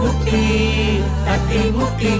തട്ടിമുട്ടി തട്ടിമുട്ടി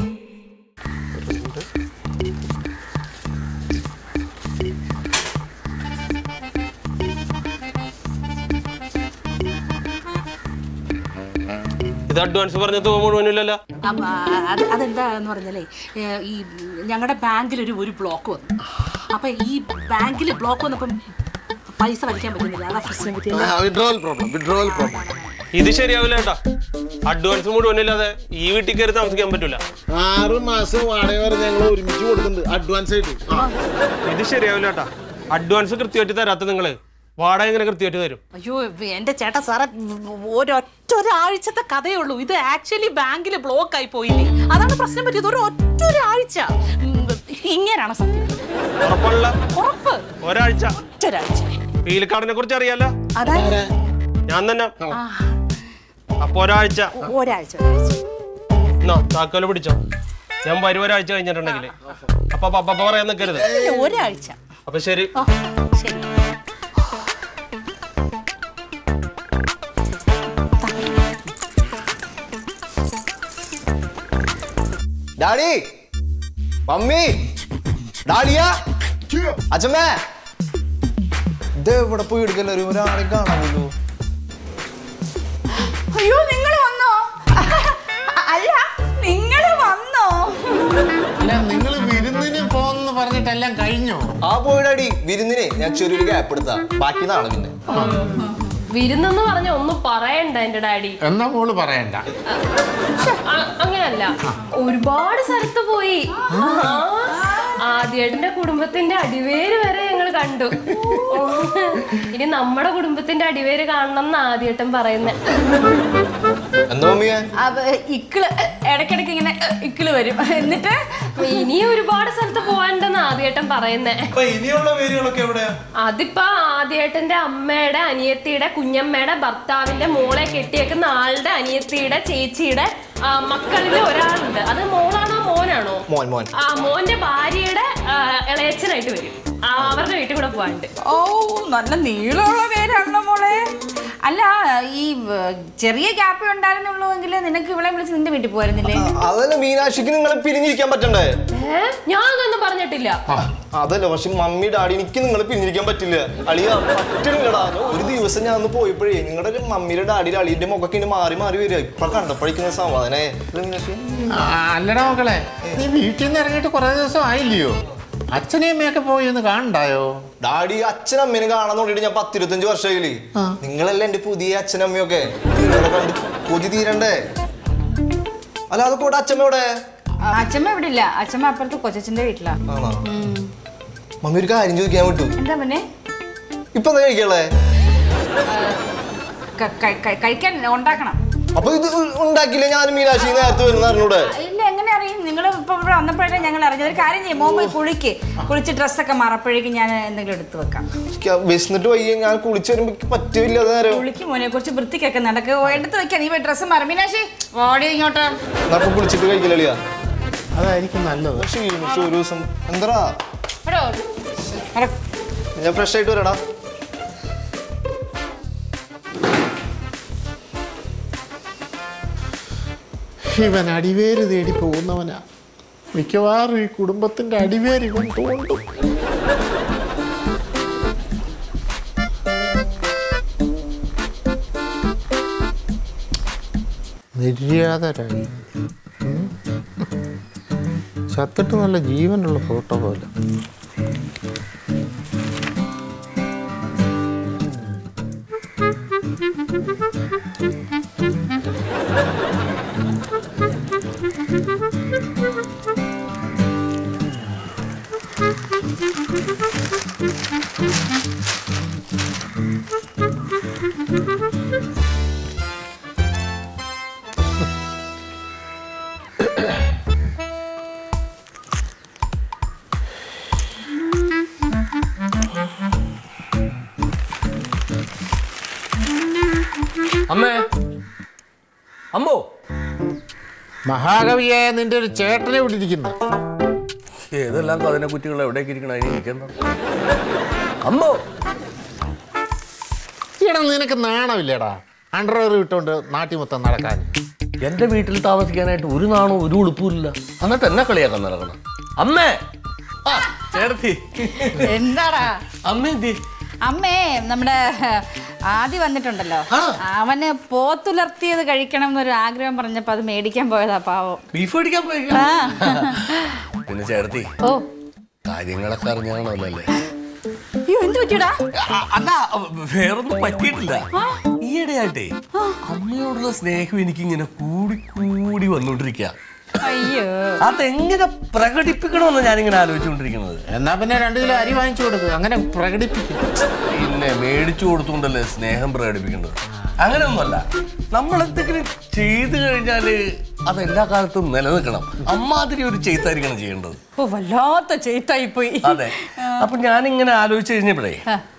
ഇത് അഡ്വാൻസ് പറഞ്ഞ തുക മുഴുവനില്ലല്ലോ അപ്പ, ആ, അത് അതെന്താന്ന് പറഞ്ഞാലേ ഏ, ഈ ഞങ്ങളുടെ ബാങ്കിൽ ഒരു ഒരു ബ്ലോക്ക് വന്നു അപ്പൊ ഈ ബാങ്കിൽ ബ്ലോക്ക് വന്നപ്പം പൈസ വലിക്കാൻ പറ്റുന്നില്ല അതാ പ്രശ്നം പറ്റിയത് വിഡ്രോവൽ പ്രോബ്ലം വിഡ്രോവൽ പ്രോബ്ലം ഇത് ശരിയാവില്ല കേട്ടാ അഡ്വാൻസ് മുഴുവനില്ലാതെ ഈ വീട്ടിൽ കയറി താമസിക്കാൻ പറ്റൂല ആറ് മാസം വാടക വരെ ഞങ്ങൾ ഒരുമിച്ച് കൊടുക്കുന്നുണ്ട് അഡ്വാൻസ് ആയിട്ട് ആ. ഇത് ശരിയാവില്ല കേട്ടാ അഡ്വാൻസ് കൃത്യമായിട്ട് തരാത്ത നിങ്ങള് വാടക എങ്ങനെ കൃത്യമായിട്ട് തരും അയ്യോ എന്റെ ചേട്ടാ സാറേ ഒരൊറ്റ ഒരാഴ്ചത്തെ കഥയേ ഉള്ളൂ ഇത് ആക്ച്വലി ബാങ്കിൽ ബ്ലോക്ക് ആയി പോയില്ലേ അതാണ് പ്രശ്നം പറ്റിയത് ഒരു ഒറ്റ ഒരാഴ്ച ഉം, ഇങ്ങനെയാണ് സത്യം ഉറപ്പുള്ള ഉറപ്പ് ഒരാഴ്ച ഒറ്റ ഒരാഴ്ച പീലിക്കാടിനെ കുറിച്ച് അറിയാലോ അതായത് ഞാൻ തന്നെ ആ, അപ്പൊ ഒരാഴ്ച ഒരാഴ്ച ഒരാഴ്ച എന്നാ താക്കോല് പിടിച്ചോ ഞാൻ വരും ഒരാഴ്ച കഴിഞ്ഞിട്ടുണ്ടെങ്കിൽ അപ്പൊ പപ്പ പറയാൻ നിൽക്കരുത് ഇല്ല, ഒരാഴ്ച അപ്പൊ ശരി ഓ ശരി ഡാഡി മമ്മി ഡാഡിയാ അച്ഛമ്മേ ഇത് എവിടെ പോയി എടുക്കല്ലോ ഒരു ഒരാളെ കാണാമല്ലോ അയ്യോ നിങ്ങൾ വന്നോ അല്ല നിങ്ങൾ വന്നോ അല്ല നിങ്ങൾ വിരുന്നിന് പോന്ന് പറഞ്ഞിട്ടെല്ലാം കഴിഞ്ഞോ ആ പോയി ഡാഡി വിരുന്നിനെ ഞാൻ ചെറിയൊരു ഗ്യാപ്പ് എടുത്താ ബാക്കി നാളെ പിന്നെ വിരുന്നെന്ന് പറഞ്ഞ ഒന്നും പറയണ്ട എന്റെ ഡാഡി എന്നാ മോള് പറയണ്ട അ- അങ്ങനല്ല ഒരുപാട് സ്ഥലത്ത് പോയി ആദ്യേട്ടന്റെ കുടുംബത്തിന്റെ അടിവേര് വരെ ഞങ്ങൾ കണ്ടു ഇനി നമ്മുടെ കുടുംബത്തിന്റെ അടിവേര് കാണണം എന്ന് ആദ്യേട്ടൻ പറയുന്നേ എന്താ മമ്മിയെ അവ- ഇക്കിള് ഇടയ്ക്കിടയ്ക്ക് ഇങ്ങനെ ഇക്കിള് വരും എന്നിട്ട് ഇനി ഒരുപാട് സ്ഥലത്ത് പോകാനുണ്ടെന്ന് ആദ്യേട്ടൻ പറയുന്നേ അപ്പൊ ഇനിയുള്ള പേരുകളൊക്കെ എവിടെയാ അതിപ്പോ ആദ്യേട്ടന്റെ അമ്മയുടെ അനിയത്തിയുടെ കുഞ്ഞമ്മയുടെ ഭർത്താവിന്റെ മോളെ കെട്ടിയേക്കുന്ന ആളുടെ അനിയത്തിയുടെ ചേച്ചിയുടെ ആ, മക്കളിൽ ഒരാളുണ്ട് അത് മോളാണോ മോനാണോ മോൻ മോൻ ആ മോന്റെ ഭാര്യയുടെ ആ, ഇളയച്ചനായിട്ട് വരും ആ, അവരുടെ വീട്ടിൽ കൂടെ പോകാണ്ട് ഓ നല്ല നീളമുള്ള പേരാണല്ലോ മോളെ അല്ല ഈ ഏർ, ചെറിയ ഗ്യാപ്പേ ഉണ്ടായിരുന്നുള്ളൂ എങ്കിൽ നിനക്ക് ഇവളെ വിളിച്ച് നിന്റെ വീട്ടിൽ പോയിരുന്നില്ലേ അതല്ല മീനാക്ഷിക്ക് നിങ്ങൾ പിരിഞ്ഞിരിക്കാൻ പറ്റണ്ടേ ഏ ഞാൻ അതൊന്നും പറഞ്ഞിട്ടില്ല അതല്ല പക്ഷെ മമ്മി ഡാഡി എനിക്ക് നിങ്ങൾ പിരിഞ്ഞിരിക്കാൻ പറ്റില്ല അളിയ പറ്റണില്ലടാ ഒരു ദിവസം ഞാൻ ഒന്ന് പോയപ്പോഴേ നിങ്ങളുടെ മമ്മിയുടെ ഡാഡിയുടെ അളിയുടെ മുഖമൊക്കെ ഇങ്ങനെ മാറി മാറി വരിക ഇപ്പൊ കണ്ടപ്പോഴേക്കും സമാധാനേ അല്ലേ മീനാക്ഷി ആ, അല്ലടാ മക്കളെ നീ വീട്ടിൽ നിന്ന് ഇറങ്ങിയിട്ട് കുറെ ദിവസം ആയില്ലയോ അച്ഛനെയും അമ്മയൊക്കെ പോയി ഒന്ന് കാണണ്ടായോ ഡാഡി അച്ഛനും അമ്മേനെ കാണാൻ നോക്കിയിട്ട് ഞാൻ പത്തിരുപത്തഞ്ച് വർഷമായില്ലേ നിങ്ങളല്ലേ എന്റെ പുതിയ അച്ഛനമ്മയൊക്കെ നിങ്ങളെ കണ്ട് കൊതി തീരണ്ടേ അല്ല അത് കൂടെ അച്ഛമ്മയുടെ അച്ഛമ്മ ഇവിടെ ഇല്ല അച്ഛമ്മ അപ്പുറത്ത് കൊച്ചച്ഛന്റെ വീട്ടിലാ ആണോ മമ്മി ഒരു കാര്യം ചോദിക്കാൻ വിട്ടു എന്താ പിന്നെ ഇപ്പൊ എന്താ കഴിക്കാളെ ക- ക- ക- കഴിക്കാൻ ഉണ്ടാക്കണം അപ്പൊ ഇത് ഉണ്ടാക്കില്ല ഞാൻ മീനാക്ഷി നേരത്തെ വരുന്ന അറിഞ്ഞൂടെ ഇല്ല എങ്ങനെ അറിയും നിങ്ങൾ ഇപ്പൊ ഇവിടെ വന്നപ്പോഴേ ഞങ്ങൾ അറിഞ്ഞത് ഒരു കാര്യം ചെയ്യും മോൻ പോയി കുളിക്ക് കുളിച്ച് ഡ്രസ്സൊക്കെ മാറപ്പോഴേക്കും ഞാൻ എന്തെങ്കിലും എടുത്തു വെക്കാം എനിക്ക് വിശന്നിട്ട് വയ്യ ഞാൻ കുളിച്ചു വരുമ്പോ എനിക്ക് പറ്റില്ല അത് നേരം കുളിക്ക് മോനെ കുറച്ച് വൃത്തിക്കൊക്കെ നടക്ക് ഓ, എടുത്ത് വെക്കാം നീ പോയി ഡ്രസ്സ് മാറി മീനാക്ഷി ഓടി ഇങ്ങോട്ട് എന്നാ ഇപ്പൊ കുളിച്ചിട്ട് കഴിക്കില്ല അതായിരിക്കും നല്ലത് ക്ഷീണിച്ചു ഒരു ദിവസം എന്താ ഇവിടെ ഓടി. നടക്ക്. ഞാൻ ഫ്രഷ് ആയിട്ട് വരാടാ ഇവൻ അടിവേര് തേടി പോകുന്നവനാ മിക്കവാറും ഈ കുടുംബത്തിന്റെ അടിവേര് ഇവൻ തോണ്ടും നിര്യാതരായി ഉം. ചത്തിട്ട് നല്ല ജീവനുള്ള ഫോട്ടോ പോലെ അമ്മേ അമ്മോ മഹാകവിയായ നിന്റെ ഒരു ചേട്ടനെ വിട്ടിരിക്കുന്നു ഏതെല്ലാം കഥനെ കുറ്റികൾ എവിടേക്ക് ഇരിക്കണം അതിന് ഇരിക്കുന്ന അമ്മോ ഈടാ നിനക്ക് നാണമില്ലേടാ അണ്ടർവെയർ ഇട്ടുകൊണ്ട് നാട്ടി മൊത്തം നടക്കാൻ എന്റെ വീട്ടിൽ താമസിക്കാനായിട്ട് ഒരു നാണോ ഒരു ഉളുപ്പുമില്ല എന്നിട്ട് എന്നെ കളിയാക്കാൻ നടക്കണം അമ്മേ ആ ചേർത്തി എന്താടാ അമ്മ എന്തി അമ്മേ നമ്മുടെ ആദ്യം വന്നിട്ടുണ്ടല്ലോ ആ. അവന് പോത്തുലർത്തിയത് കഴിക്കണം എന്നൊരു ആഗ്രഹം പറഞ്ഞപ്പോ അത് മേടിക്കാൻ പോയതാ പാവം ബീഫ് മേടിക്കാൻ പോയി ആ. പിന്നെ ചേർത്തി ഓ കാര്യങ്ങളൊക്കെ അറിഞ്ഞാണല്ലോ അല്ലേ അയ്യോ എന്ത് പറ്റിയടാ അ- അല്ല വേറൊന്നും പറ്റിയിട്ടില്ല ഈയിടെയായിട്ടേ അമ്മയോടുള്ള സ്നേഹം എനിക്ക് ഇങ്ങനെ കൂടി കൂടി വന്നോണ്ടിരിക്കുക അയ്യോ അതെങ്ങനെ പ്രകടിപ്പിക്കണമെന്ന് ഞാനിങ്ങനെ ആലോചിച്ചുകൊണ്ടിരിക്കുന്നത് എന്നാ പിന്നെ രണ്ട് കിലോ അരി വാങ്ങിച്ചു കൊടുക്കുക അങ്ങനെ പ്രകടിപ്പിക്കും പിന്നെ മേടിച്ചു കൊടുത്തുകൊണ്ടല്ലേ സ്നേഹം പ്രകടിപ്പിക്കേണ്ടത് അങ്ങനെയൊന്നുമല്ല നമ്മൾ എന്തെങ്കിലും ചെയ്തു കഴിഞ്ഞാല് അത് എല്ലാ കാലത്തും നിലനിൽക്കണം അമ്മാതിരി ഒരു ചെയ്ത്തായിരിക്കണം ചെയ്യേണ്ടത് ഓ വല്ലാത്ത ചെയ്ത്തായി പോയി അതെ അപ്പൊ ഞാനിങ്ങനെ ആലോചിച്ച് കഴിഞ്ഞപ്പോഴേ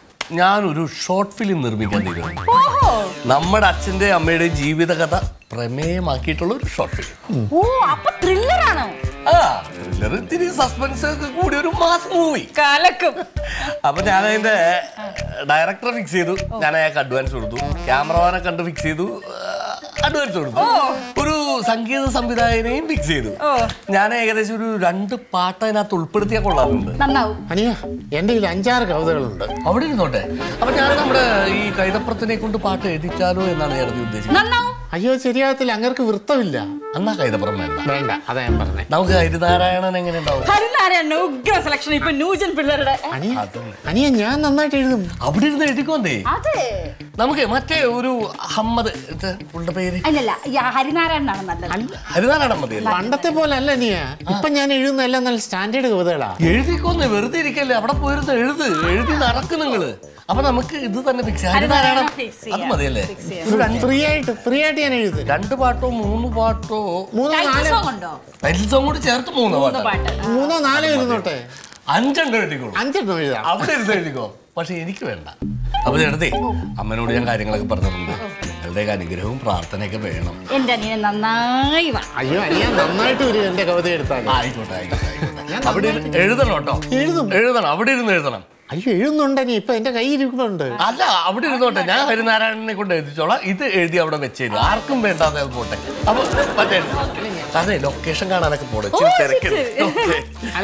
ഞാനൊരു ഷോർട്ട് ഫിലിം നിർമ്മിക്കാൻ തീരുമാനിച്ചു ഓഹോ നമ്മുടെ അച്ഛന്റെ അമ്മയുടെയും ജീവിതകഥ പ്രമേയമാക്കിയിട്ടുള്ള ഒരു ഷോർട്ട് ഫിലിം ഓ അപ്പൊ ത്രില്ലറാണോ ആ thriller, ഇത്തിരി സസ്പെൻസ് ഒക്കെ കൂടി ഒരു മാസ് മൂവി കലക്കും അപ്പൊ ഞാൻ അതിന്റെ ഡയറക്ടറെ ഫിക്സ് ചെയ്തു ഞാൻ അയാൾക്ക് അഡ്വാൻസ് കൊടുത്തു ക്യാമറമാനെ കണ്ട് ഫിക്സ് ചെയ്തു അഡ്വാൻസ് കൊടുത്തു ഒരു സംഗീത സംവിധായകനെയും ഫിക്സ് ചെയ്തു ഓ. ഞാൻ ഏകദേശം ഒരു രണ്ട് പാട്ട് അതിനകത്ത് ഉൾപ്പെടുത്തിയാൽ കൊള്ളാറുണ്ട് നന്നാവും അനിയ എൻ്റെ കയ്യിൽ അഞ്ചാറ് കവിതകളുണ്ട് അവിടെ ഇരുന്നോട്ടെ അപ്പൊ ഞാൻ നമ്മുടെ ഈ കൈതപ്രത്തിനെ കൊണ്ട് പാട്ട് എഴുതിച്ചാലോ എന്നാണ് ഞാൻ ഉദ്ദേശിച്ചത് നന്നാവും അയ്യോ ശരിയാകത്തില്ല അങ്ങർക്ക് വൃത്തമില്ല എന്നാ കൈതപ്രം വേണ്ട വേണ്ട അതാ ഞാൻ പറഞ്ഞേ നമുക്ക് ഹരിനാരായണൻ എങ്ങനെ ഉണ്ടാവും ഹരിനാരായണ ഉഗ്ര സെലക്ഷൻ ഇപ്പൊ ന്യൂജൻ പിള്ളേരുടെ അനിയ അനിയ ഞാൻ നന്നായിട്ട് എഴുതും അവിടെ ഇരുന്ന് എഴുതിക്കോന്നേ അതെ നമുക്ക് മറ്റേ ഒരു അഹമ്മദ് ഇത് പുള്ളിയുടെ പേര് അല്ലല്ല ഈ ഹരിനാരായണനാണ് നല്ലത് ഹരിനാരായണൻ മതിയല്ലേ പണ്ടത്തെ പോലെ അല്ല അനിയ ഇപ്പൊ ഞാൻ എഴുതുന്ന എല്ലാം നല്ല സ്റ്റാൻഡേർഡ് കവിതകളാ എഴുതിക്കൊന്ന് വെറുതെ ഇരിക്കല്ലേ അവിടെ പോയിരുന്ന് എഴുത് എഴുതി നടക്ക് നിങ്ങള് അപ്പൊ നമുക്ക് ഇത് തന്നെ ഫിക്സ് ഹരിനാരായണൻ fix അത് ചെയ്യാം. മതിയല്ലേ ചെയ്യാം. ഒരു അഞ്ച് ഫ്രീ ആയിട്ട് ഫ്രീ ആയിട്ട് ഞാൻ എഴുതും രണ്ട് പാട്ടോ മൂന്ന് പാട്ടോ മൂന്നോ ടൈറ്റിൽ നാലോ സോങ് ഉണ്ടോ ടൈറ്റിൽ സോങ് കൂടി ചേർത്ത് മൂന്ന് മൂന്ന് പാട്ട് പാട്ട് മൂന്നോ നാലോ ഇരുന്നോട്ടെ അഞ്ചെണ്ണം എഴുതിക്കോളൂ അഞ്ചെണ്ണം എഴുതാം അവിടെ ഇരുന്ന് എഴുതിക്കോ പക്ഷെ എനിക്ക് വേണ്ട അപ്പൊ ചേട്ടത്തെ അമ്മനോട് ഞാൻ കാര്യങ്ങളൊക്കെ പറഞ്ഞിട്ടുണ്ട് നിങ്ങളുടെയൊക്കെ അനുഗ്രഹവും പ്രാർത്ഥനയൊക്കെ വേണം എന്റെ അനിയനെ നന്നായി വാ അയ്യോ അനിയ നന്നായിട്ട് വരും എന്റെ കവിത എടുത്താൽ ആയിക്കോട്ടെ ആയിക്കോട്ടെ ആയിക്കോട്ടെ. അവിടെ ഇരുന്ന് എഴുതണം കേട്ടോ എഴുതും. എഴുതണം അവിടെ ഇരുന്ന് എഴുതണം അയ്യോ എഴുതുന്നുണ്ട് അനിയ ഇപ്പൊ എന്റെ കയ്യിൽ ഇരിക്കുന്നുണ്ട് അല്ല അവിടെ ഇരുന്നോട്ടെ ഞാൻ ഹരിനാരായണനെ കൊണ്ട് എഴുതിച്ചോളാം ഇത് എഴുതി അവിടെ വെച്ചേരും ആർക്കും വേണ്ടാതെ അത് പോട്ടെ അപ്പൊ മറ്റേ അതെ ലൊക്കേഷൻ കാണാനൊക്കെ പോടെ ഇച്ചിരി തിരക്കുണ്ട്. ഓക്കേ. അല്ല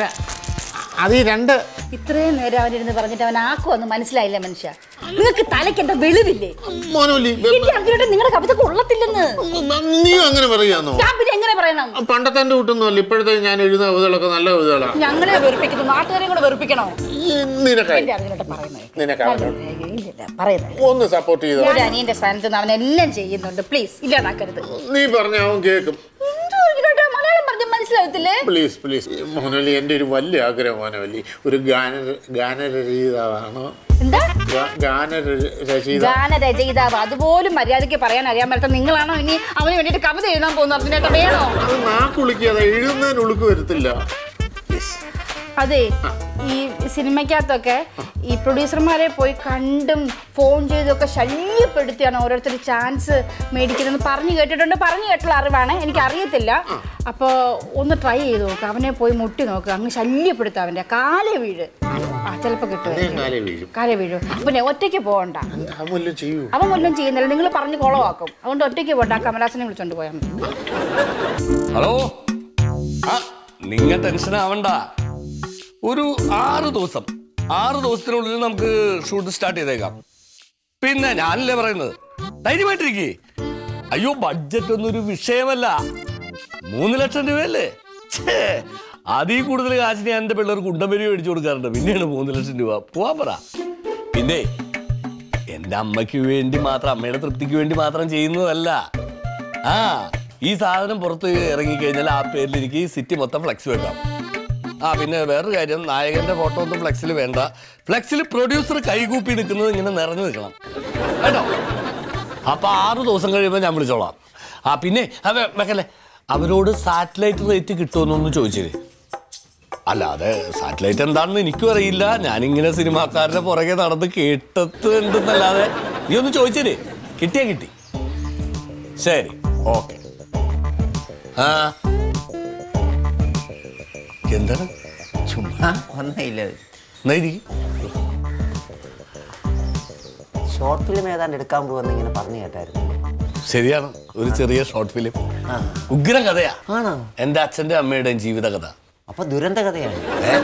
അത് ഈ രണ്ട് ഇത്രയും നേരം അവനിരുന്ന് പറഞ്ഞിട്ട് അവൻ ആക്കുവന്ന് മനസ്സിലായില്ല മനുഷ്യ നിങ്ങൾക്ക് തലയ്ക്ക് എന്താ വെളിവില്ലേ മോനോലി എന്റെ അങ്ങോട്ട് നിങ്ങളുടെ കവിത കൊള്ളത്തില്ലെന്ന് നീയും അങ്ങനെ പറയാന്നോ ഞാൻ പിന്നെ എങ്ങനെ പറയണം പണ്ടത്തെ എന്റെ കൂട്ടൊന്നുമല്ല ഇപ്പോഴത്തെ ഞാൻ എഴുതുന്ന കവിതകളൊക്കെ നല്ല കവിതകളാ ഞങ്ങളെ വെറുപ്പിക്കുന്നു നാട്ടുകാരെയും കൂടെ വെറുപ്പിക്കണോ നിനക്കായി എന്റെ അറിഞ്ഞിട്ട് പറയുന്നത് നിനക്കായി ഇല്ലില്ല പറയുന്നത് ഒന്ന് സപ്പോർട്ട് ചെയ്ത ഒരു അനിയന്റെ സ്ഥാനത്ത് നിന്ന് അവൻ എല്ലാം ചെയ്യുന്നുണ്ട് പ്ലീസ് ഇല്ലാതാക്കരുത് നീ പറഞ്ഞ അവൻ കേൾക്കും എന്തോ ഇതിനോട്ട് മലയാളം പറഞ്ഞ് മനസ്സിലാവത്തില്ലേ പ്ലീസ് പ്ലീസ് മോനോലി എൻ്റെ ഒരു വലിയ ആഗ്രഹം മോനോലി ഒരു ഗാന ഗാനരചയിതാവാണ് എന്താ ഗാ- ഗാനരചയിത ഗാനരചയിതാവ് അതുപോലും മര്യാദയ്ക്ക് പറയാൻ അറിയാൻ പറ്റാത്ത നിങ്ങളാണോ ഇനി അവന് വേണ്ടിയിട്ട് കവിത എഴുതാൻ പോകുന്ന അതിനേട്ട വേണോ അത് നാക്കുളിക്കാതെ എഴുതുന്നതിന് ഉളുക്ക് വരത്തില്ല അതെ ഈ സിനിമയ്ക്കകത്തൊക്കെ ഈ പ്രൊഡ്യൂസർമാരെ പോയി കണ്ടും ഫോൺ ചെയ്തൊക്കെ ശല്യപ്പെടുത്തിയാണ് ഓരോരുത്തർ ചാൻസ് മേടിക്കുന്നതെന്ന് പറഞ്ഞു കേട്ടിട്ടുണ്ട് പറഞ്ഞു കേട്ടുള്ള അറിവാണ് എനിക്ക് അറിയത്തില്ല അപ്പോൾ ഒന്ന് ട്രൈ ചെയ്ത് നോക്കുക അവനെ പോയി മുട്ടി നോക്കുക അങ്ങ് ശല്യപ്പെടുത്തുക അവൻ്റെ കാലെ വീഴ് ആ ചിലപ്പോൾ അതേ കിട്ടും കാലേ വീഴും കാലെ വീഴും പിന്നെ ഒറ്റയ്ക്ക് പോകണ്ട അവൻ വല്ലതും ചെയ്യൂ അവൻ വല്ലതും ചെയ്യുന്നില്ല നിങ്ങൾ പറഞ്ഞ് കുളമാക്കും അതുകൊണ്ട് ഒറ്റയ്ക്ക് പോകണ്ട ആ കമലാസനെ വിളിച്ചോണ്ട് പോയാൽ മതി ഹലോ ആ നിങ്ങ ടെൻഷൻ ആവണ്ട ഒരു ആറ് ദിവസം ആറ് ദിവസത്തിനുള്ളിൽ നമുക്ക് ഷൂട്ട് സ്റ്റാർട്ട് ചെയ്തേക്കാം പിന്നെ ഞാനല്ലേ പറയുന്നത് ധൈര്യമായിട്ടിരിക്കേ അയ്യോ ബഡ്ജറ്റ് ഒന്നും ഒരു വിഷയമല്ല മൂന്ന് ലക്ഷം രൂപയല്ലേ ഛേ, അതിൽ കൂടുതൽ കാശിന് ഞാൻ എൻ്റെ പിള്ളേർക്ക് ഉണ്ടമ്പരി മേടിച്ചു കൊടുക്കാറുണ്ട് പിന്നെയാണ് മൂന്ന് ലക്ഷം രൂപ പോവാൻ പറ പിന്നെ എൻ്റെ അമ്മയ്ക്ക് വേണ്ടി മാത്രം അമ്മയുടെ തൃപ്തിക്ക് വേണ്ടി മാത്രം ചെയ്യുന്നതല്ല ആ ഈ സാധനം പുറത്ത് ഇറങ്ങിക്കഴിഞ്ഞാൽ ആ പേരിൽ എനിക്ക് ഈ സിറ്റി മൊത്തം ഫ്ലെക്സ് വെക്കാം ആ പിന്നെ വേറൊരു കാര്യം നായകന്റെ ഫോട്ടോ ഒന്നും ഫ്ലെക്സിൽ വേണ്ട ഫ്ലെക്സിൽ പ്രൊഡ്യൂസർ കൈകൂപ്പി നിൽക്കുന്നത് ഇങ്ങനെ നിറഞ്ഞു നിൽക്കണം കേട്ടോ അപ്പൊ ആറ് ദിവസം കഴിയുമ്പോൾ ഞാൻ വിളിച്ചോളാം ആ പിന്നെ അതെ വെക്കല്ലേ അവരോട് സാറ്റലൈറ്റ് റേറ്റ് കിട്ടുമെന്നൊന്ന് ചോദിച്ചേ അല്ലാതെ സാറ്റലൈറ്റ് എന്താണെന്ന് എനിക്കും അറിയില്ല ഞാനിങ്ങനെ സിനിമാക്കാരുടെ പുറകെ നടന്ന് കേട്ടത് ഉണ്ടെന്നല്ലാതെ നീ ഒന്ന് ചോദിച്ചേ കിട്ടിയാ കിട്ടി ശരി ഓക്കെ ആ എന്താണ് ചുമ്മാ ഒന്നുമില്ല എന്നാ ഇരിക്ക്. ഷോർട്ട് ഫിലിം ഏതാണ്ട് എടുക്കാൻ പോകുമെന്ന് ഇങ്ങനെ പറഞ്ഞു കേട്ടായിരുന്നു ശരിയാണ് ഒരു ചെറിയ ഷോർട്ട് ഫിലിം ഉഗ്ര കഥയാ ആണോ എന്റെ അച്ഛന്റെ അമ്മയുടെയും ജീവിത കഥ അപ്പൊ ദുരന്ത കഥയാണ്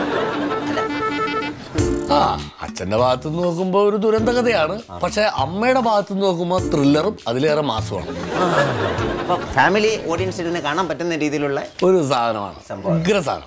ആ അച്ഛന്റെ ഭാഗത്തു നിന്ന് നോക്കുമ്പോ ഒരു ദുരന്ത കഥയാണ് പക്ഷെ അമ്മയുടെ ഭാഗത്തു നിന്ന് നോക്കുമ്പോ ത്രില്ലറും അതിലേറെ മാസമാണ് അപ്പൊ ഫാമിലി ഓഡിയൻസിന് കാണാൻ പറ്റുന്ന രീതിയിലുള്ള ഒരു സാധനമാണ് സംഭവം. ഉഗ്ര സാധനം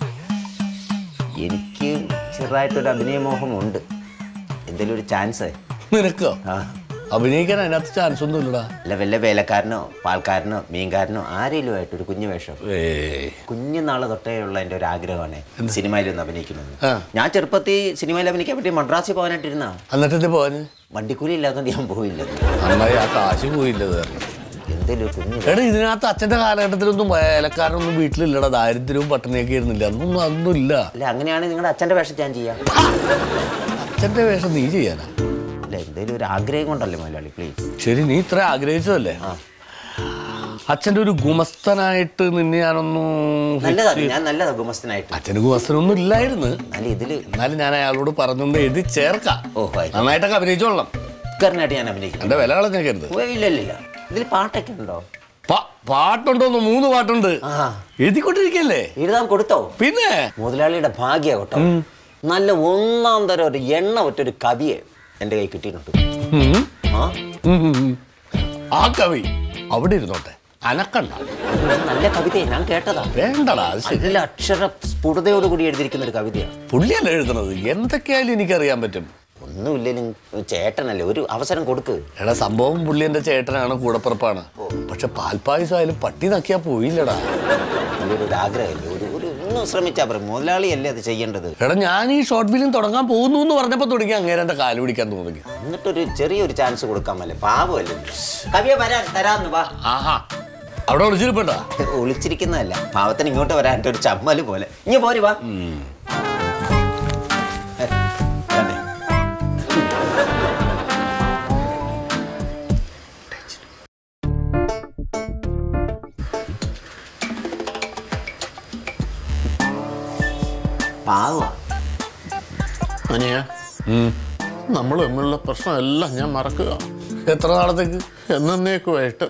എനിക്ക് ചെറുതായിട്ടൊരു അഭിനയമോഹമുണ്ട് എന്തെങ്കിലും ഒരു ചാൻസ് നിനക്കോ ആ അഭിനയിക്കാൻ അതിനകത്ത് ചാൻസ് ഒന്നും ഇല്ലടാ അല്ല വല്ല വേലക്കാരനോ പാൽക്കാരനോ മീൻകാരനോ ആരെങ്കിലും ആയിട്ട് ഒരു കുഞ്ഞു വേഷം ഏയ് കുഞ്ഞുനാള് തൊട്ടേ ഉള്ള എൻ്റെ ഒരു ആഗ്രഹമാണ് സിനിമയിൽ ഒന്ന് അഭിനയിക്കുന്നത് ആ. ഞാൻ ചെറുപ്പത്തിൽ സിനിമയിൽ അഭിനയിക്കാൻ പറ്റി മദ്രാസിൽ പോകാനായിട്ടിരുന്ന എന്നിട്ട് ഇത് പോവാന് വണ്ടിക്കൂലി ഇല്ലാത്തതുകൊണ്ട് ഞാൻ പോയില്ല അമ്മായി ആ കാശ് പോയില്ലത് എന്തെങ്കിലും ഒരു കുഞ്ഞു എടാ ഇതിനകത്ത് അച്ഛന്റെ കാലഘട്ടത്തിലൊന്നും വേലക്കാരനൊന്നും വീട്ടിലില്ലടാ ദാരിദ്ര്യവും പട്ടിണിയൊക്കെ ഇരുന്നില്ല അന്നൊന്നും അതൊന്നും ഇല്ല അല്ല അങ്ങനെയാണെങ്കിൽ നിങ്ങളുടെ അച്ഛൻ്റെ വേഷം ഞാൻ ചെയ്യാം അച്ഛന്റെ വേഷം നീ ചെയ്യാനാ അല്ല എന്തെങ്കിലും ഒരു ആഗ്രഹം കൊണ്ടല്ലേ മലയാളി പ്ലീസ് ശരി നീ ഇത്ര ആഗ്രഹിച്ചതല്ലേ അച്ഛന്റെ ഒരു ഗുമസ്തനായിട്ട് നിന്നെ ഞാനൊന്ന് നല്ലതാണ് ഞാൻ നല്ലതാ ഗുമസ്തനായിട്ട് അച്ഛന് ഗുമസ്തനൊന്നും ഇല്ലായിരുന്നു അല്ല ഇതില് എന്നാലും ഞാൻ അയാളോട് പറഞ്ഞുകൊണ്ട് എഴുതി ചേർക്കാം ഓ, ആയി. നന്നായിട്ടൊക്കെ അഭിനയിച്ചോളാം കുക്കറിനായിട്ട് ഞാൻ അഭിനയിക്കും എന്റെ വില കളഞ്ഞേക്കരുത് ഓ, ഇല്ല ഇല്ല ഇല്ല ഇതിൽ പാട്ടൊക്കെ ഉണ്ടോ പാ- പാട്ടുണ്ടോന്ന് മൂന്ന് പാട്ടുണ്ട് ആ എഴുതിക്കൊണ്ടിരിക്കല്ലേ എഴുതാൻ കൊടുത്തോ പിന്നെ മുതലാളിയുടെ ഭാഗ്യ കേട്ടോ നല്ല ഒന്നാം തരം ഒരു എണ്ണ ഒറ്റൊരു കവിയെ എൻ്റെ കൈ കിട്ടിയിട്ടുണ്ട് ഉം. ആ ഉം, ഉം, ഉം. ആ കവി അവിടെ ഇരുന്നോട്ടെ അനക്കണ്ട നല്ല കവിതയെ ഞാൻ കേട്ടതാ വേണ്ടടാ അത് ശരി നല്ല അക്ഷര സ്ഫുടതയോടുകൂടി എഴുതിയിരിക്കുന്ന ഒരു കവിതയാണ് പുള്ളിയല്ല എഴുതണത് എന്തൊക്കെയായാലും എനിക്കറിയാൻ പറ്റും ഒന്നുമില്ലെങ്കിലും ചേട്ടനല്ലേ ഒരു അവസരം കൊടുക്ക് എടാ സംഭവം പുള്ളി എന്റെ ചേട്ടനാണ് കൂടപ്പിറപ്പാണ് പക്ഷെ പാൽപ്പായസം ആയാലും പട്ടി നക്കിയാ പോയില്ലടാ നല്ലൊരു ഒരു ആഗ്രഹമില്ല ഒരു ഒരു ഒന്ന് ശ്രമിച്ചാൽ പറയും മുതലാളിയല്ലേ അത് ചെയ്യേണ്ടത് എടാ ഞാൻ ഈ ഷോർട്ട് ഫിലിം തുടങ്ങാൻ പോകുന്നു എന്ന് പറഞ്ഞപ്പോ തുടങ്ങി അങ്ങേരെ എന്റെ കാല് പിടിക്കാൻ തോന്നി എന്നിട്ടൊരു ചെറിയൊരു ചാൻസ് കൊടുക്കാമല്ലേ പാവമല്ലേ കവിയെ വരാൻ തരാന്ന് വാ ആഹാ അവിടെ വിളിച്ചിരിപ്പണ്ടാ ഒളിച്ചിരിക്കുന്നതല്ല പാവത്തിന് ഇങ്ങോട്ട് വരാൻ ഒരു ചമ്മല് പോലെ ഇനി പോരി വാ ഏ, വന്നേ. പാവ അനിയ നമ്മൾ തമ്മിലുള്ള പ്രശ്നമെല്ലാം ഞാൻ മറക്കുക എത്ര നാളത്തേക്ക് എന്നേക്കുമായിട്ട്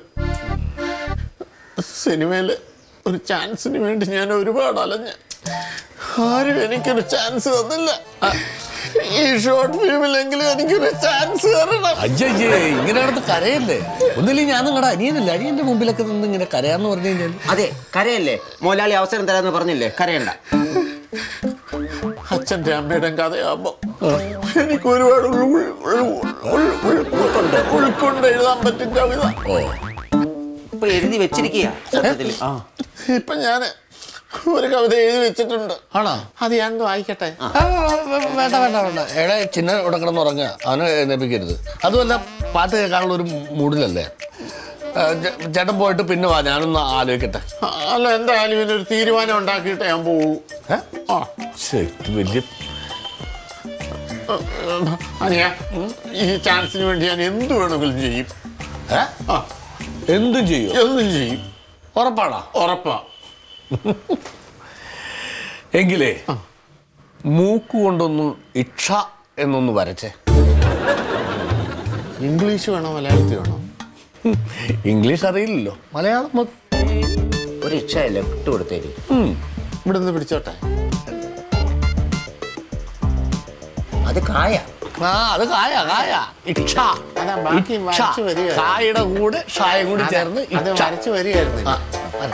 സിനിമയിൽ ഒരു ചാൻസിന് വേണ്ടി ഞാൻ ഒരുപാട് അലഞ്ഞ് ആരും എനിക്കൊരു ചാൻസ് തന്നില്ല ഈ ഷോർട്ട് ഫിലിമിലെങ്കിലും എനിക്കൊരു ചാൻസ് തരണം അജ്ജേ ഇങ്ങനെ അടുത്ത് കരയല്ലേ ഒന്നില്ലെങ്കിൽ ഞാൻ നിങ്ങളുടെ അനിയനല്ലേ അനിയന്റെ മുമ്പിലൊക്കെ നിന്ന് ഇങ്ങനെ കരയാന്ന് പറഞ്ഞു കഴിഞ്ഞാൽ അതെ കരയല്ലേ മുതലാളി അവസരം തരാന്ന് പറഞ്ഞില്ലേ കരയണ്ട അച്ഛൻ്റെ അമ്മയുടെയും കഥയാകുമ്പോൾ എനിക്ക് ഒരുപാട് ഉൾ- ഉൾ- ഉൾ- ഉൾ- ഉൾ- ഉൾക്കൊണ്ട് ഉൾക്കൊണ്ട് എഴുതാൻ പറ്റും കവിത ഓ ഇപ്പൊ എഴുതി വെച്ചിരിക്കുക സത്യത്തില്. ആ ഇപ്പൊ ഞാൻ ഒരു കവിത എഴുതി വെച്ചിട്ടുണ്ട് ആണോ അത് ഞാൻ ഒന്ന് വായിക്കട്ടെ ആ, വേണ്ട വേണ്ട വേണ്ട എടെ ചിന്ന ഇവിടെ കിടന്ന് ഉറങ്ങുക അവനെ എഴുന്നേപ്പിക്കരുത് അതുമല്ല പാട്ട് കേൾക്കാനുള്ള ഒരു മൂഡിലല്ലേ ആ, ചേ- ചേട്ടൻ പോയിട്ട് പിന്നെ വാ ഞാനൊന്ന് ആലോചിക്കട്ടെ അല്ല എന്തായാലും ഇതിനൊരു തീരുമാനം ഉണ്ടാക്കിയിട്ട് ഞാൻ പോകൂ ഏ? ആ ശ്ശേ, ഇത് വലിയ അനിയ ഈ ചാൻസിന് വേണ്ടി ഞാൻ എന്ത് വേണമെങ്കിലും ചെയ്യും ഏ? ആ എന്തും ചെയ്യും എന്തും ചെയ്യും ഉറപ്പാണോ ഉറപ്പാ എങ്കിലേ മൂക്ക് കൊണ്ടൊന്ന് ഇക്ഷ എന്നൊന്ന് വരച്ചേ ഇംഗ്ലീഷ് വേണോ മലയാളത്തിൽ വേണോ ഇംഗ്ലീഷ് അറിയില്ലല്ലോ മലയാളം മൊ- ഒരു ഇച്ഛ ലെഫ്റ്റ് കൊടുത്തേര് ഉം. ഇവിടെ നിന്ന് പിടിച്ചോട്ടെ അത് കായ ആ അത് കായ കായ ഇക്ഷ അതാ ബാക്കി ഇക്ഷ. വരച്ച് വരികയായിരുന്നു. കായുടെ കൂടെ ഷായും കൂടി ചേർന്ന് അത് ഇക്ഷ. വരച്ച് വരികയായിരുന്നു ആ, വര.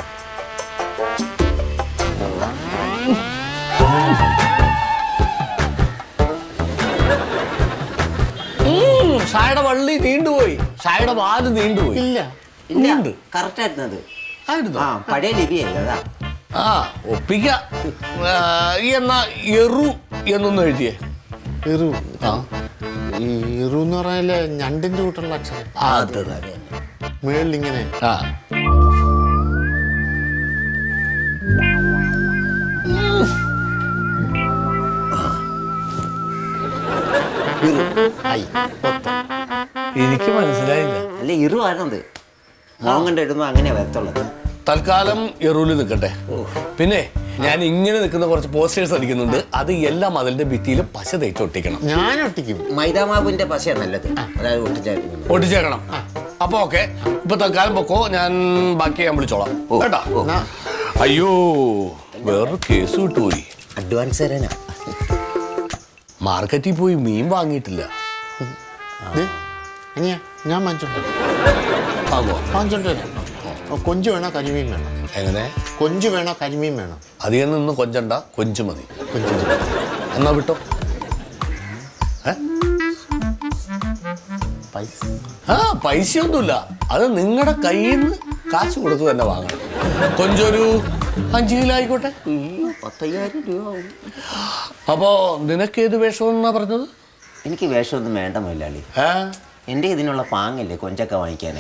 ഉം, ഷായുടെ വള്ളി നീണ്ടുപോയി ഷായുടെ വാല് നീണ്ടുപോയി ഇല്ല ഇല്ല ഉണ്ട്. കറക്റ്റ് ആയിരുന്നത് ആയിരുന്നോ? ആ പഴയ ലിപിയല്ലേ അതാ ആ ഒപ്പിക്ക ആ, ഈ എന്നാ എറു എന്നൊന്ന് എഴുതിയേ ഇറു ആ ഈ ഇറു എന്ന് പറഞ്ഞാല് ഞണ്ടിന്റെ കൂട്ടുള്ള അക്ഷരം ആ, അത് തന്നെ. മേളിൽ ഇങ്ങനെ ആ ഐ പൊത്ത എനിക്ക് മനസ്സിലായില്ല അല്ല ഇറു ആയിരുന്നത് മോൻ കണ്ട് എഴുതുമ്പോ അങ്ങനെ വരത്തുള്ളത് തൽക്കാലം എറൂല് നിൽക്കട്ടെ പിന്നെ ഞാൻ ഇങ്ങനെ നിൽക്കുന്ന കുറച്ച് പോസ്റ്റേഴ്സ് അടിക്കുന്നുണ്ട് അത് എല്ലാ മതിലിന്റെ ഭിത്തിയിൽ പശ തേച്ച് ഒട്ടിക്കണം ഞാൻ ഒട്ടിക്കും മൈദാമാവിന്റെ പശയാണ് നല്ലത് അതായത് ഒട്ടിച്ചായിരുന്നു ഒട്ടിച്ചേക്കണം അപ്പൊ ഓക്കെ ഇപ്പൊ തൽക്കാലം പൊക്കോ ഞാൻ ബാക്കി ഞാൻ വിളിച്ചോളാം കേട്ടാ എന്നാ അയ്യോ വേറൊരു കേസ് കിട്ടുപോയി അഡ്വാൻസ് തരാനാ മാർക്കറ്റിൽ പോയി മീൻ വാങ്ങിയിട്ടില്ല ദേ, ഇനിയാ ഞാൻ വാങ്ങിച്ചോണ്ട് വരാം. വാങ്ങോ വാങ്ങിച്ചോണ്ട് വരാം ഓ, കൊഞ്ച് വേണോ കരിമീൻ വേണം എങ്ങനെ കൊഞ്ച് വേണോ കരിമീൻ വേണം അധികം നിന്ന് കൊഞ്ചണ്ട കൊഞ്ച് മതി കൊഞ്ച് എന്നാ വിട്ടോ ഏ? പൈസ ആ പൈസയൊന്നുമില്ല അത് നിങ്ങളുടെ കയ്യിൽ നിന്ന് കാശ് കൊടുത്ത് തന്നെ വാങ്ങണം കൊഞ്ചൊരു അഞ്ച് കിലോ ആയിക്കോട്ടെ പത്തയ്യായിരം രൂപ ആവും. അപ്പോ നിനക്ക് ഏത് വേഷമെന്നാ പറഞ്ഞത് എനിക്ക് വേഷമൊന്നും വേണ്ട മുതലാളി ഏ എൻ്റെ ഇതിനുള്ള പാങ്ങല്ലേ കൊഞ്ചൊക്കെ വാങ്ങിക്കാനേ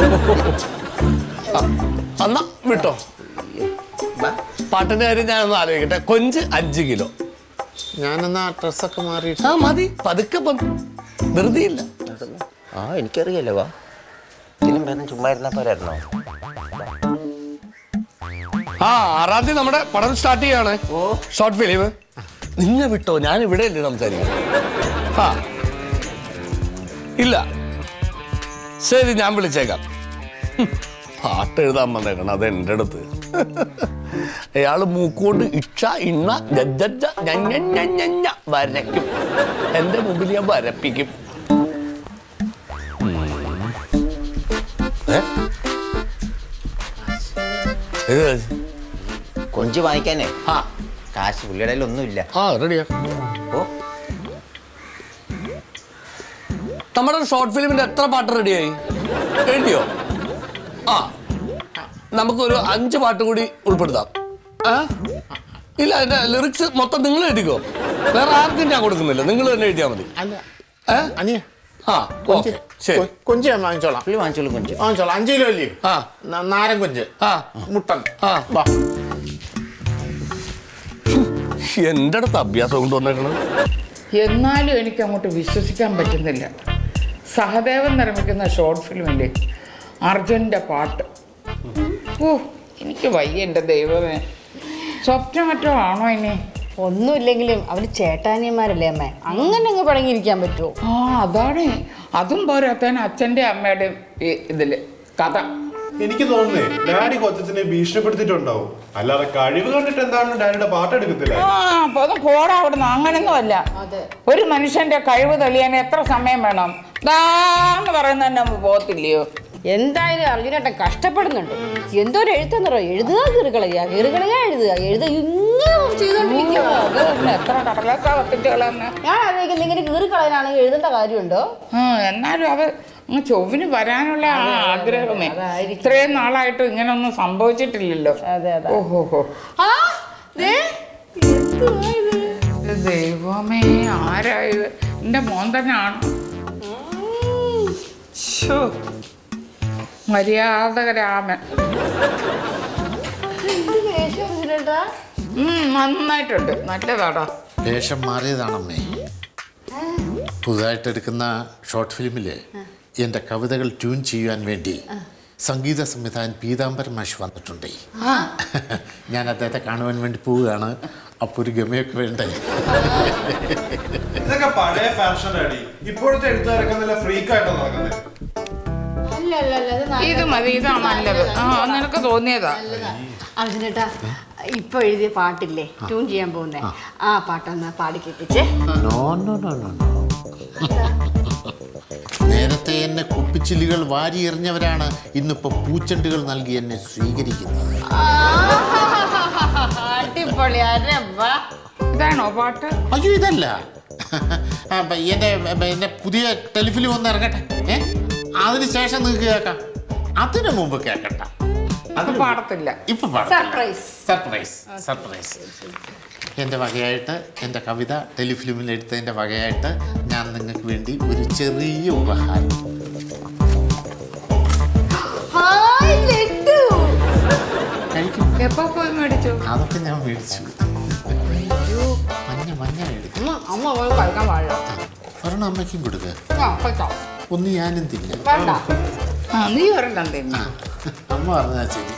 എന്നാ വിട്ടോ പാട്ടിന്റെ കാര്യം ഞാനൊന്ന് ആലോചിക്കട്ടെ കൊഞ്ച് അഞ്ച് കിലോ ഞാനെന്നാ ഡ്രസ്സൊക്കെ മാറിയിട്ട് ആ മതി പതുക്കെ പതു ധൃതിയില്ല ആ എനിക്കറിയാലോ വാ ഇതിനും ഭേദം ചുമ്മാ ഇരുന്നാ പോരായിരുന്നോ ആ ആറാം തീയതി നമ്മുടെ പടം സ്റ്റാർട്ട് ചെയ്യാണ് ഷോർട്ട് ഫിലിം നിന്നെ വിട്ടോ ഞാൻ ഇവിടെ അല്ലേ സംസാരിക്കാം ആ ഇല്ല ശരി ഞാൻ വിളിച്ചേക്കാം ഹും, പാട്ട് എഴുതാൻ വന്നേക്കണം അത് എൻ്റെ അടുത്ത് അയാള് മൂക്കോണ്ട് ഇക്ഷ ഇണ്ണ ജജ്ജ ഞഞ്ഞ ഞഞ്ഞ ഞഞ്ഞ വരയ്ക്കും എൻ്റെ മുമ്പിൽ ഞാൻ വരപ്പിക്കും ഉം. ഏ? ഇത് കൊഞ്ച് വാങ്ങിക്കാനേ ആ കാശ് പുള്ളിയുടെ കയ്യിൽ ഒന്നുമില്ല ആ റെഡിയാ ഓ നമ്മുടെ ഷോർട്ട് ഫിലിമിന്റെ എത്ര പാട്ട് റെഡിയായി എഴുതിയോ ആ നമുക്കൊരു അഞ്ച് പാട്ട് കൂടി ഉൾപ്പെടുത്താം ആ ഇല്ല അതിന്റെ ലിറിക്സ് മൊത്തം നിങ്ങൾ എഴുതിക്കോ വേറെ ആർക്കും ഞാൻ കൊടുക്കുന്നില്ല നിങ്ങൾ തന്നെ എഴുതിയാൽ മതി അല്ല ഏ? അനിയ ആ കൊഞ്ച് ഓക്കെ ശരി കൊ- കൊഞ്ച് ഞാൻ വാങ്ങിച്ചോളാം പുള്ളി വാങ്ങിച്ചോളൂ കൊഞ്ച് വാങ്ങിച്ചോളാം അഞ്ച് കിലോ അല്ലേ ആ ന- നാരൻ കൊഞ്ച് ആ മുട്ടൻ ആ. വാ എൻ്റെ അടുത്ത് അഭ്യാസം കൊണ്ട് വന്നേക്കണം എന്നാലും എനിക്ക് അങ്ങോട്ട് വിശ്വസിക്കാൻ പറ്റുന്നില്ല സഹദേവൻ നിർമ്മിക്കുന്ന ഷോർട്ട് ഫിലിമില്ലേ അർജുൻ്റെ പാട്ട് ഓ എനിക്ക് വയ്യ എൻ്റെ ദൈവമേ സ്വപ്നം മറ്റോ ആണോ ഇനി ഒന്നുമില്ലെങ്കിലും അവര് ചേട്ടാനിയന്മാരല്ലേ അമ്മ അങ്ങനെ അങ്ങ് പടങ്ങിയിരിക്കാൻ പറ്റുമോ ആ അതാണ് അതും പോരാത്തതിന് അച്ഛൻ്റെ അമ്മയുടെയും ഈ ഇതില് കഥ എനിക്ക് തോന്നുന്നേ ഡാഡി കൊച്ചത്തിനെ ഭീഷണിപ്പെടുത്തിയിട്ടുണ്ടാവും അല്ലാതെ കഴിവ് കണ്ടിട്ട് എന്താണ് ഡാഡിയുടെ പാട്ടെടുക്കത്തില്ല ആ അപ്പൊ ഒന്ന് പോടാ അവിടുന്ന് അങ്ങനെയൊന്നും അല്ല ഒരു മനുഷ്യന്റെ കഴിവ് തെളിയാൻ എത്ര സമയം വേണം ദാന്ന് പറയുന്ന തന്നെ പോകത്തില്ലയോ എന്തായാലും അർജുനേട്ടൻ കഷ്ടപ്പെടുന്നുണ്ട് എന്തോ ഒരു എഴുത്തെന്നറോ എഴുതുക കീറുകളയാ കീറുകളയാ എഴുതുക എഴുതുക ഇങ്ങനെ ചെയ്തോണ്ടിരിക്കുക അത് തന്നെ എത്ര കടലാസാ കത്തിച്ച് കളയുന്നെ. ഞാൻ ആലോചിക്കുന്നത് ഇങ്ങനെ കീറിക്കളയാണെങ്കിൽ എഴുതേണ്ട കാര്യമുണ്ടോ ആ എന്നാലും അത് അങ്ങ് ചൊവ്വിന് വരാനുള്ള ആ ആഗ്രഹമേ ഇത്രയും നാളായിട്ടും ഇങ്ങനൊന്നും സംഭവിച്ചിട്ടില്ലല്ലോ അതെ അതെ ഓഹോ ഹോ ആ ദേ എന്തുവാ ഇത്? ഇത് ദൈവമേ ആരായത് എന്റെ മോൻ തന്നെ ആണ് മര്യാദകരാമൻ എന്ത് വേഷം അർജുനേട്ടാ ഉം, നന്നായിട്ടുണ്ട് നല്ലതാടാ വേഷം മാറിയതാണമ്മേ പുതുതായിട്ട് എടുക്കുന്ന ഷോർട്ട് ഫിലിമില് എൻ്റെ കവിതകൾ ട്യൂൺ ചെയ്യുവാൻ വേണ്ടി സംഗീത സംവിധായകൻ പീതാംബരൻ മാഷ് വന്നിട്ടുണ്ട് ഞാൻ അദ്ദേഹത്തെ കാണുവാൻ വേണ്ടി പോവുകയാണ് അപ്പോൾ ഒരു ഗമയൊക്കെ വേണ്ടേ ഇതൊക്കെ പഴയ ഫാഷൻ ഡാഡി ഇപ്പോഴത്തെ എഴുത്തുകാരൊക്കെ നല്ല ഫ്രീക്ക് ആയിട്ടാണ് നടക്കുന്നത് അല്ല അല്ല അല്ല ഇത് നല്ല- ഇത് മതി ഇതാ നല്ലത് ആ നിനക്ക് തോന്നിയതാ അർജുനേട്ടാ ഇപ്പൊ എഴുതിയ പാട്ടില്ലേ ട്യൂൺ ചെയ്യാൻ പോകുന്നേ ആ പാട്ടൊന്ന് പാടി കേൾപ്പിച്ചേ no no no no no നേരത്തെ എന്നെ കുപ്പിച്ചില്ലുകൾ വാരി എറിഞ്ഞവരാണ് ഇന്നിപ്പോ പൂച്ചെണ്ടുകൾ നൽകി എന്നെ സ്വീകരിക്കുന്നത് അടിപൊളി അരെ വാ ഇതാണോ പാട്ട് അയ്യോ ഇതല്ല ആ, ബ- എന്റെ ബ- എന്റെ പുതിയ ടെലിഫിലിം ഒന്ന് ഇറങ്ങട്ടെ ഏ അതിന് ശേഷം നിങ്ങൾക്ക് കേൾക്കാം അതിനു മുമ്പ് കേൾക്കണ്ട അത് പാടത്തില്ല ഇപ്പൊ പാടാം സർപ്രൈസ് സർപ്രൈസ് സർപ്രൈസ് എൻ്റെ വകയായിട്ട് എൻ്റെ കവിത ടെലിഫിലിമിൽ എടുത്തതിൻ്റെ വകയായിട്ട് ഞാൻ നിങ്ങൾക്ക് വേണ്ടി ഒരു ചെറിയ ഉപഹാരം ഹായ് ലഡു കഴിക്കും എപ്പോ പോയി മേടിച്ചു അതൊക്കെ ഞാൻ മേടിച്ചു മഞ്ഞ മഞ്ഞ മേടിക്കും അമ്മ അമ്മ പോയി കഴിക്കാൻ പാടില്ല ഒരെണ്ണം അമ്മയ്ക്കും കൊടുക്കുക ആ കഴിച്ചോ ഒന്ന് ഞാനും തിന്നാം വേണ്ട ആ നീ ഒരെണ്ണം തിന്നു അമ്മ പറഞ്ഞാൽ ശരി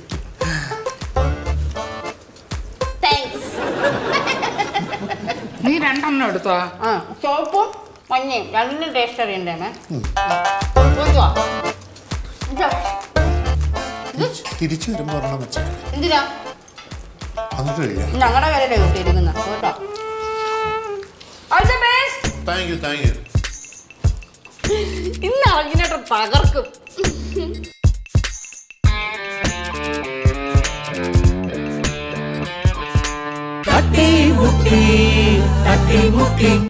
താങ്ക്സ് നീ രണ്ടെണ്ണം എടുത്തോ ആ ചുവപ്പും മഞ്ഞയും രണ്ടിനും ടേസ്റ്റ് അറിയണ്ടേ മേ കൊണ്ടുവാ തിരിച്ചു വരുമ്പോൾ ഒരെണ്ണം വെച്ചാൽ എന്തിനാ എന്നിട്ട് കഴിയാം ഞങ്ങളുടെ കയ്യിലെ കിട്ടിയിരിക്കുന്ന കേട്ടോ all the best thank you thank you ഇന്ന് അർജുനേട്ടൻ തകർക്കും തട്ടി മുട്ടി തട്ടി മുട്ടി